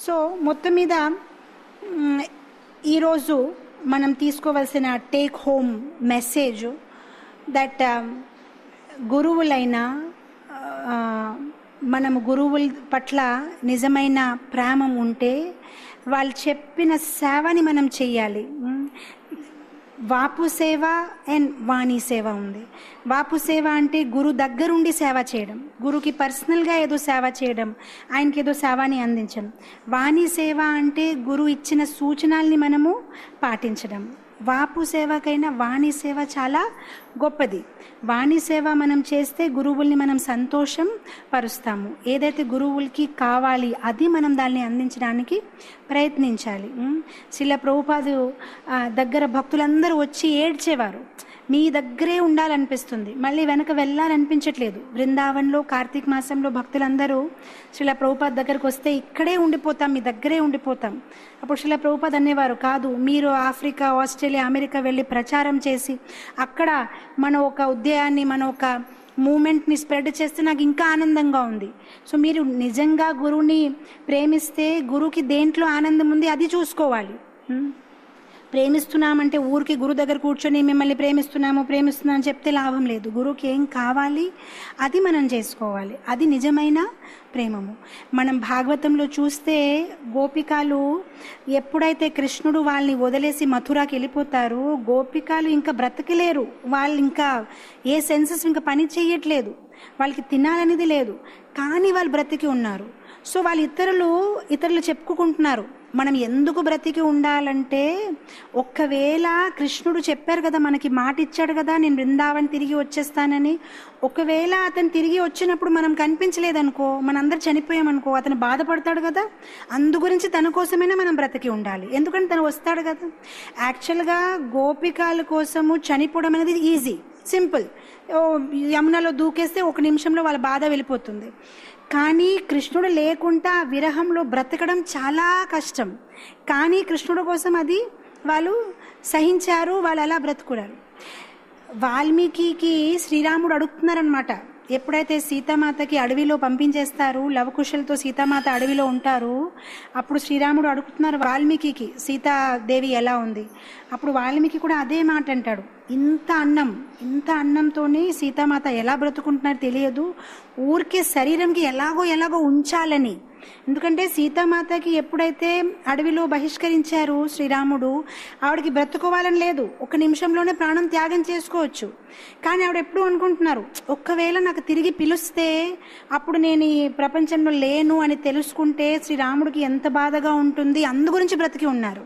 So మొత్తం మీద మ్, ఈరోజు మనం తీసుకోవాల్సిన టేక్ హోమ్ మెసేజ్ దట్ గురువులైన ఆ, మనము గురువుల పట్ల నిజమైన ప్రేమ ఉంటే వాళ్ళు చెప్పిన సేవని మనం చెయ్యాలి మ్, వాపు సేవ అండ్ వాణి సేవ ఉంది వాపు సేవ అంటే గురు దగ్గరుండి సేవ చేయడం గురుకి పర్సనల్గా ఏదో సేవ చేయడం ఆయనకి ఏదో సేవని అందించడం వాణి సేవ అంటే గురు ఇచ్చిన సూచనల్ని మనము పాటించడం వాపు సేవకైనా వాణి సేవ చాలా గొప్పది వాణి సేవ మనం చేస్తే గురువుల్ని మనం సంతోషం పరుస్తాము ఏదైతే గురువులకి కావాలి అది మనం దాన్ని అందించడానికి ప్రయత్నించాలి ఉమ్. శిల ప్రభుపాదు ఆ, దగ్గర భక్తులందరూ వచ్చి ఏడ్చేవారు మీ దగ్గరే ఉండాలనిపిస్తుంది మళ్ళీ వెనక వెళ్ళాలనిపించట్లేదు బృందావన్లో కార్తీక మాసంలో భక్తులందరూ శిల ప్రభుపాద్ దగ్గరకు వస్తే ఇక్కడే ఉండిపోతాం మీ దగ్గరే ఉండిపోతాం అప్పుడు శిల ప్రభుపాద్ అనేవారు కాదు మీరు ఆఫ్రికా ఆస్ట్రేలియా అమెరికా వెళ్ళి ప్రచారం చేసి అక్కడ మన ఒక ఉద్యయాన్ని మన ఒక మూమెంట్ని స్ప్రెడ్ చేస్తే నాకు ఇంకా ఆనందంగా ఉంది సో మీరు నిజంగా గురువుని ప్రేమిస్తే గురువుకి దేంట్లో ఆనందం ఉంది అది చూసుకోవాలి ఉం? ప్రేమిస్తున్నామంటే ఊరికి గురు దగ్గర కూర్చొని మిమ్మల్ని ప్రేమిస్తున్నాము ప్రేమిస్తున్నాం అని చెప్తే లాభం లేదు గురువుకి ఏం కావాలి అది మనం చేసుకోవాలి అది నిజమైన ప్రేమము మనం భాగవతంలో చూస్తే గోపికాలు ఎప్పుడైతే కృష్ణుడు వాళ్ళని వదిలేసి మథురాకి వెళ్ళిపోతారో గోపికాలు ఇంకా బ్రతకలేరు వాళ్ళు ఇంకా ఏ సెన్సెస్ ఇంకా పని చేయట్లేదు వాళ్ళకి తినాలనేది లేదు కానీ వాళ్ళు బ్రతికి ఉన్నారు సో వాళ్ళు ఇతరులు ఇతరులు చెప్పుకుంటున్నారు మనం ఎందుకు బ్రతికి ఉండాలంటే ఒక్కవేళ కృష్ణుడు చెప్పారు కదా మనకి మాట ఇచ్చాడు కదా నేను బృందావన్ తిరిగి వచ్చేస్తానని ఒకవేళ అతను తిరిగి వచ్చినప్పుడు మనం కనిపించలేదనుకో మనందరు చనిపోయామనుకో అతను బాధపడతాడు కదా అందు గురించి తన కోసమైనా మనం బ్రతికి ఉండాలి ఎందుకంటే తను వస్తాడు కదా యాక్చువల్గా గోపికాల కోసము చనిపోవడం అనేది ఈజీ సింపుల్ ఓ యమునలో దూకేస్తే ఒక నిమిషంలో వాళ్ళ బాధ వెళ్ళిపోతుంది కానీ కృష్ణుడు లేకుండా ఆ విరహంలో బ్రతకడం చాలా కష్టం కానీ కృష్ణుడు కోసం అది వాళ్ళు సహించారు వాళ్ళు అలా బ్రతుకున్నారు వాల్మీకి శ్రీరాముడు అడుగుతున్నారనమాట ఎప్పుడైతే సీతామాతకి అడవిలో పంపించేస్తారు లవకుశలతో సీతామాత అడవిలో ఉంటారు అప్పుడు శ్రీరాముడు అడుగుతున్నారు వాల్మీకి సీతాదేవి ఎలా ఉంది అప్పుడు వాల్మీకి కూడా అదే మాట అంటాడు ఇంత అన్నం ఇంత అన్నంతోనే సీతామాత ఎలా బ్రతుకుంటున్నారో తెలియదు ఊరికే శరీరంకి ఎలాగో ఎలాగో ఉంచాలని ఎందుకంటే సీతామాతకి ఎప్పుడైతే అడవిలో బహిష్కరించారు శ్రీరాముడు ఆవిడకి బ్రతుకోవాలని లేదు ఒక నిమిషంలోనే ప్రాణం త్యాగం చేసుకోవచ్చు కానీ ఆవిడ ఎప్పుడు అనుకుంటున్నారు ఒక్కవేళ నాకు తిరిగి పిలుస్తే అప్పుడు నేను ఈ ప్రపంచంలో లేను అని తెలుసుకుంటే శ్రీరాముడికి ఎంత బాధగా ఉంటుంది అందు గురించి బ్రతికి ఉన్నారు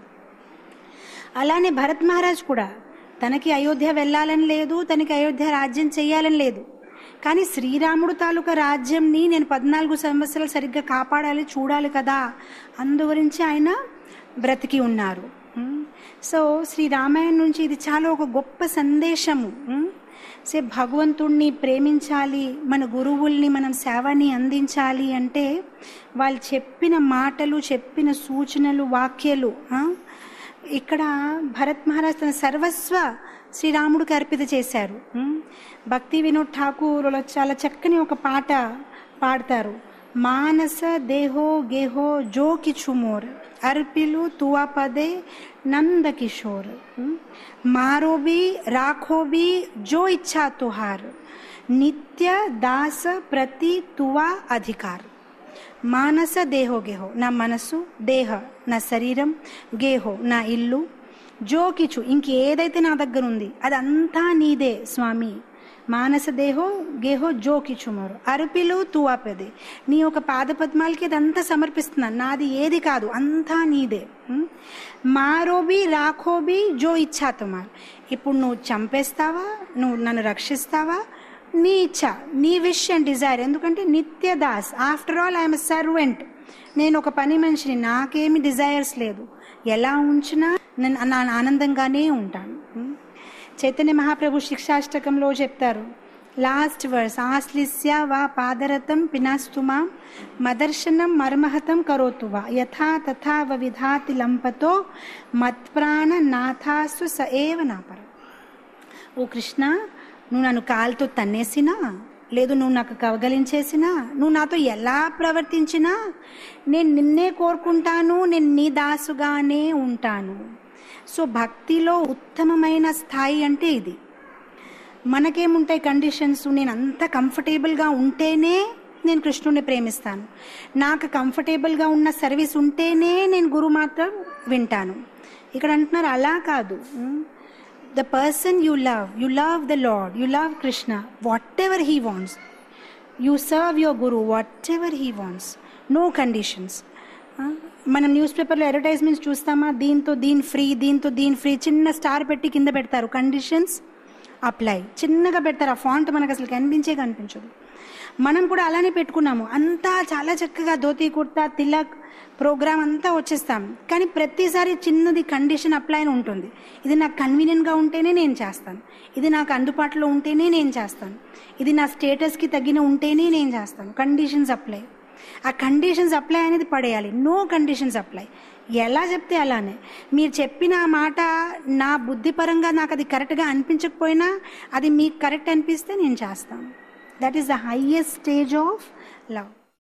అలానే భరత్ మహారాజ్ కూడా తనకి అయోధ్య వెళ్ళాలని లేదు తనకి అయోధ్య రాజ్యం చేయాలని లేదు కానీ శ్రీరాముడు తాలూకా రాజ్యంని నేను పద్నాలుగు సంవత్సరాలు సరిగ్గా కాపాడాలి చూడాలి కదా అందు గురించి ఆయన బ్రతికి ఉన్నారు ఉమ్. సో శ్రీ రామాయణం నుంచి ఇది చాలా ఒక గొప్ప సందేశము ఉమ్. సే భగవంతుణ్ణి ప్రేమించాలి మన గురువుల్ని మనం సేవని అందించాలి అంటే వాళ్ళు చెప్పిన మాటలు చెప్పిన సూచనలు వాక్యాలు ఆ? ఇక్కడ భరత్ మహారాజ్ తన సర్వస్వ శ్రీరాముడికి అర్పిత చేశారు ఉమ్. భక్తి వినోద్ ఠాకూర్ చాలా చక్కని ఒక పాట పాడతారు మానస దేహో గేహో జో కిచుమోర్ అర్పిలు తువా పదే నంద కిషోర్ ఉమ్. మారో బి రాఖో బి జో ఇచ్ఛా తుహార్ నిత్య దాస ప్రతి తువా అధికార్ మానస దేహో గేహో నా మనసు దేహ నా శరీరం గేహో నా ఇల్లు జోకిచు ఇంకేదైతే నా దగ్గర ఉంది అదంతా నీదే స్వామి మానస దేహో గేహో జోకిచు మోరు అరుపిలు తువాపెదే నీ ఒక పాదపద్మాలకి అదంతా సమర్పిస్తున్నాను నాది ఏది కాదు అంతా నీదే ఉం? మారోబి రాఖోబి జో ఇచ్ఛా తుమార్ ఇప్పుడు నువ్వు చంపేస్తావా నువ్వు నన్ను రక్షిస్తావా నీ ఇచ్చ నీ విష్ అండ్ డిజైర్ ఎందుకంటే నిత్య దాస్ ఆఫ్టర్ ఆల్ ఐఎమ్ సర్వెంట్ నేను ఒక పని మనిషిని నాకేమి డిజైర్స్ లేదు ఎలా ఉంచినా నేను నా ఆనందంగానే ఉంటాను ఉం? చైతన్య మహాప్రభు శిక్షాష్టకంలో చెప్తారు లాస్ట్ వర్స్ ఆశ్లిస్య వా పాదరథం పినాస్తుమా మదర్శనం మర్మహతం కరోతు వా యథా తథా వ విధాతి లంపతో మత్ప్రాణ నాథాసు స ఏవ నాపర ఓ కృష్ణ నువ్వు నన్ను కాలుతో తన్నేసినా లేదు నువ్వు నాకు కవగలించేసినా నువ్వు నాతో ఎలా ప్రవర్తించినా నేను నిన్నే కోరుకుంటాను నేను నీ దాసుగానే ఉంటాను సో భక్తిలో ఉత్తమమైన స్థాయి అంటే ఇది మనకేముంటాయి కండిషన్స్ నేను అంత కంఫర్టబుల్గా ఉంటేనే నేను కృష్ణుని ప్రేమిస్తాను నాకు కంఫర్టబుల్గా ఉన్న సర్వీస్ ఉంటేనే నేను గురుమాత వింటాను ఇక్కడ అంటున్నారు అలా కాదు the person you love you love the Lord you love Krishna whatever he wants you serve your guru whatever he wants no conditions మనం న్యూస్ పేపర్లో అడ్వర్టైజ్మెంట్స్ చూస్తామా దీంతో దీని ఫ్రీ దీంతో దీని ఫ్రీ చిన్న స్టార్ పెట్టి కింద పెడతారు కండిషన్స్ అప్లై చిన్నగా పెడతారు ఆ ఫాంట్ మనకు అసలు కనిపించే కనిపించదు మనం కూడా అలానే పెట్టుకున్నాము అంతా చాలా చక్కగా ధోతి కుర్తా తిలక్ ప్రోగ్రామ్ అంతా వచ్చేస్తాం కానీ ప్రతిసారి చిన్నది కండిషన్ అప్లై అని ఉంటుంది ఇది నాకు కన్వీనియంట్గా ఉంటేనే నేను చేస్తాను ఇది నాకు అందుబాటులో ఉంటేనే నేను చేస్తాను ఇది నా స్టేటస్కి తగ్గిన ఉంటేనే నేను చేస్తాను కండిషన్స్ అప్లై ఆ కండిషన్స్ అప్లై అనేది పడేయాలి నో కండిషన్స్ అప్లై ఎలా చెప్తే అలానే మీరు చెప్పిన ఆ మాట నా బుద్ధిపరంగా నాకు అది కరెక్ట్గా అనిపించకపోయినా అది మీకు కరెక్ట్ అనిపిస్తే నేను చేస్తాను that is the highest stage of love